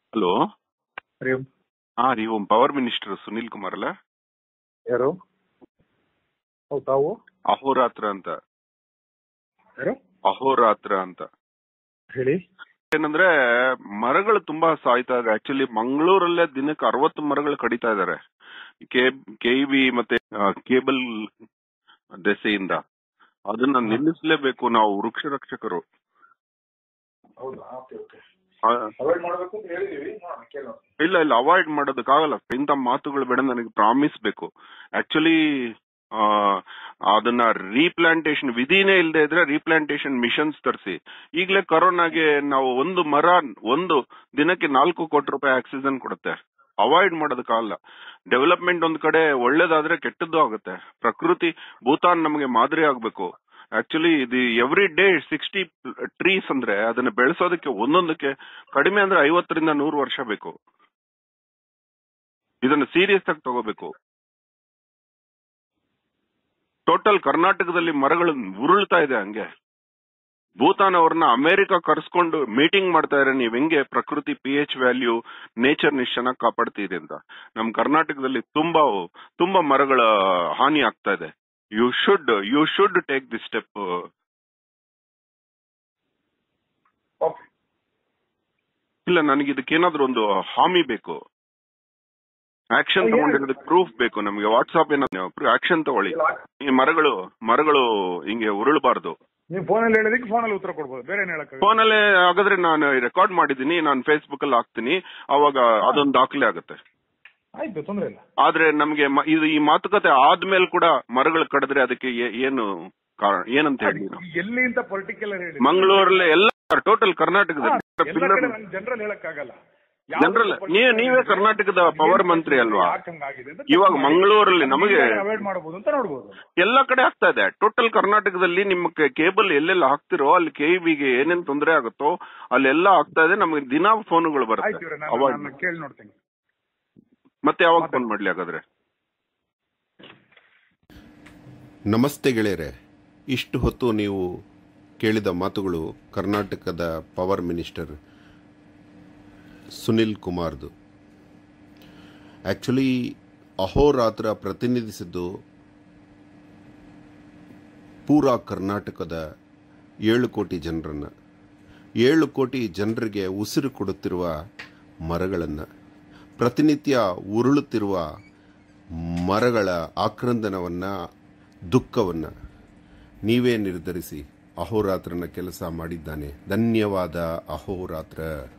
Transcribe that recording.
hello ಹರಿ ಓಂ ಹಾ ರೀ Om power minister Sunil Kumar ಅಲ್ಲ ಯಾರು ಹೌದು ತಾವು ಅಹೋರಾತ್ರ ಅಂತ ಯಾರು ಅಹೋರಾತ್ರ ಅಂತ ಹೇಳಿ ಏನಂದ್ರೆ ಮರಗಳು ತುಂಬಾ ಸಾಯ್ತಾ ಇದೆ ಆಕ್ಚುಲಿ ಮಂಗಳೂರಲ್ಲೇ ದಿನಕ್ಕೆ ಅರವತ್ತು ಮರಗಳು ಕಡಿತಾ ಇದಾರೆ ಕೆ ಬಿ ಮತ್ತೆ ಕೇಬಲ್ ದೆಸೆಯಿಂದ ಅದನ್ನ ನಿಲ್ಲಿಸಲೇಬೇಕು ನಾವು ವೃಕ್ಷ ರಕ್ಷಕರು ಹೌದಾ ಓಕೆ ಓಕೆ ಆ, ಅವಾಯ್ಡ್ ಮಾಡಬೇಕು ಅಂತ ಹೇಳಿದೀವಿ ನೋಡೋಣ ಕೇಳೋಣ ಇಲ್ಲ ಇಲ್ಲ ಅವಾಯ್ಡ್ ಮಾಡೋದಕ್ಕಾಗಲ್ಲ ಇಂಥ ಮಾತುಗಳು ಬೇಡ ನನಗೆ ಪ್ರಾಮಿಸ್ ಬೇಕು ಆಕ್ಚುಲಿ ಅದನ್ನ ರೀಪ್ಲಾಂಟೇಶನ್ ವಿಧಿನೇ ಇಲ್ಲದೆ ಇದ್ರೆ ರೀಪ್ಲಾಂಟೇಶನ್ ಮಿಷನ್ಸ್ ತರಿಸಿ ಈಗಲೇ ಕರೋನಾಗೆ ನಾವು ಒಂದು ಮರ ಒಂದು ದಿನಕ್ಕೆ ನಾಲ್ಕು ಕೋಟಿ ರೂಪಾಯಿ ಆಕ್ಸಿಜನ್ ಕೊಡುತ್ತೆ ಅವಾಯ್ಡ್ ಮಾಡೋದಕ್ಕಾಗಲ್ಲ ಡೆವಲಪ್ಮೆಂಟ್ ಒಂದ್ ಕಡೆ ಒಳ್ಳೇದಾದ್ರೆ ಕೆಟ್ಟದ್ದು ಆಗುತ್ತೆ ಪ್ರಕೃತಿ ಭೂತಾನ್ ನಮಗೆ ಮಾದರಿ ಆಗ್ಬೇಕು ಆಕ್ಚುಲಿ ಇದು ಎವ್ರಿ ಡೇ ಸಿಕ್ಸ್ಟಿ ಟ್ರೀಸ್ ಅಂದ್ರೆ ಅದನ್ನ ಬೆಳೆಸೋದಕ್ಕೆ ಒಂದೊಂದಕ್ಕೆ ಕಡಿಮೆ ಅಂದ್ರೆ ಐವತ್ತರಿಂದ ನೂರು ವರ್ಷ ಬೇಕು ಇದನ್ನ ಸೀರಿಯಸ್ ಆಗಿ ತಗೋಬೇಕು ಟೋಟಲ್ ಕರ್ನಾಟಕದಲ್ಲಿ ಮರಗಳು ಉರುಳ್ತಾ ಇದೆ ಹಂಗೆ ಭೂತಾನ್ ಅವ್ರನ್ನ ಅಮೆರಿಕ ಕರ್ಸ್ಕೊಂಡು ಮೀಟಿಂಗ್ ಮಾಡ್ತಾ ಇದ್ರೆ ನೀವ್ ಹೆಂಗೆ ಪ್ರಕೃತಿ ಪಿ ಎಚ್ ವ್ಯಾಲ್ಯೂ ನೇಚರ್ ನಿಶ್ ಚೆನ್ನಾಗಿ ಕಾಪಾಡ್ತೀರಿ ಅಂತ ನಮ್ ಕರ್ನಾಟಕದಲ್ಲಿ ತುಂಬಾ ತುಂಬಾ ಮರಗಳ ಹಾನಿ ಆಗ್ತಾ ಇದೆ you should you should take this step okay ಇಲ್ಲ ನನಗೆ ಇದಕ್ಕೇನಾದ್ರೂ ಒಂದು ಹಾಮಿ ಬೇಕು ಆಕ್ಷನ್ ತಗೊಂಡಿರೋದಕ್ಕೆ ಪ್ರೂಫ್ ಬೇಕು ನಮಗೆ ವಾಟ್ಸ್ಆಪ್ ಏನಾದ್ರು ಆಕ್ಷನ್ ತಗೊಳ್ಳಿ ಈ ಮರಗಳು ಮರಗಳು ಹಿಂಗೆ ಉರುಳಬಾರ್ದು ನೀವು ಫೋನಲ್ಲಿ ಹೇಳಿದಕ್ಕೆ ಫೋನಲ್ಲಿ ಉತ್ತರ ಕೊಡ್ಬೋದು ಬೇರೆ ಏನು ಹೇಳಕ್ ಫೋನಲ್ಲೇ ಹಾಗಾದ್ರೆ ನಾನು ರೆಕಾರ್ಡ್ ಮಾಡಿದ್ದೀನಿ ನಾನು ಫೇಸ್ಬುಕ್ ಅಲ್ಲಿ ಹಾಕ್ತೀನಿ ಅವಾಗ ಅದೊಂದು ದಾಖಲೆ ಆಗುತ್ತೆ ಆಯ್ತು ತೊಂದರೆ ಇಲ್ಲ ಆದ್ರೆ ನಮ್ಗೆ ಮ- ಇದು ಈ ಮಾತುಕತೆ ಆದ್ಮೇಲೆ ಕೂಡ ಮರಗಳು ಕಡಿದ್ರೆ ಅದಕ್ಕೆ ಏ- ಏನು ಕಾರಣ ಏನಂತ ಹೇಳಿ ನಾವು ಎಲ್ಲಿ ಅಂತ ಪರ್ಟಿಕ್ಯುಲರ್ ಹೇಳಿ ಮಂಗಳೂರಲ್ಲಿ ಎಲ್ಲ ಟೋಟಲ್ ಕರ್ನಾಟಕದಲ್ಲಿ ಎಲ್ಲ ಕಡೆ ನಂಗೆ ಜನರಲ್ ಹೇಳಕ್ ಆಗಲ್ಲ ಜನರಲ್ ನೀವೇ ನೀವೇ ಕರ್ನಾಟಕದ ಪವರ್ ಮಂತ್ರಿ ಅಲ್ವಾ ಇವಾಗ ಮಂಗಳೂರಲ್ಲಿ ನಮಗೆ ಅವಾಯ್ಡ್ ಮಾಡಬಹುದು ಅಂತ ನೋಡ್ಬೋದು ಎಲ್ಲ ಕಡೆ ಆಗ್ತಾ ಇದೆ ಟೋಟಲ್ ಕರ್ನಾಟಕದಲ್ಲಿ ನಿಮ್ಮ ಕೇಬಲ್ ಎಲ್ಲೆಲ್ಲ ಹಾಕ್ತಿರೋ ಅಲ್ಲಿ ಗೆ ಏನೇನ್ ತೊಂದರೆ ಆಗುತ್ತೋ ಅಲ್ಲೆಲ್ಲ ಆಗ್ತಾ ಇದೆ ನಮಗೆ ದಿನಾ ಫೋನ್ಗಳು ಆಯ್ತು ಬರುತ್ತೆ ಇವ್ರೆ ಅವಾಗ ನಾನು ಕೇಳಿ ನೋಡ್ತೀನಿ ಮತ್ತೆ ಯಾವಾಗ ಫೋನ್ ಮಾಡ್ಲಿ ಹಾಗಾದ್ರೆ ನಮಸ್ತೆ ಗೆಳೆಯರೆ ಇಷ್ಟು ಹೊತ್ತು ನೀವು ಕೇಳಿದ ಮಾತುಗಳು ಕರ್ನಾಟಕದ ಪವರ್ ಮಿನಿಸ್ಟರ್ ಸುನಿಲ್ ಕುಮಾರ್ದು ಆ್ಯಕ್ಚುಲಿ ಅಹೋರಾತ್ರ ಪ್ರತಿನಿಧಿಸಿದ್ದು ಪೂರಾ ಕರ್ನಾಟಕದ ಏಳು ಕೋಟಿ ಜನರನ್ನು ಏಳು ಕೋಟಿ ಜನರಿಗೆ ಉಸಿರು ಕೊಡುತ್ತಿರುವ ಮರಗಳನ್ನು ಪ್ರತಿನಿತ್ಯ ಉರುಳುತ್ತಿರುವ ಮರಗಳ ಆಕ್ರಂದನವನ್ನು ದುಃಖವನ್ನು ನೀವೇ ನಿರ್ಧರಿಸಿ ಅಹೋರಾತ್ರನ ಕೆಲಸ ಮಾಡಿದ್ದಾನೆ ಧನ್ಯವಾದ ಅಹೋರಾತ್ರ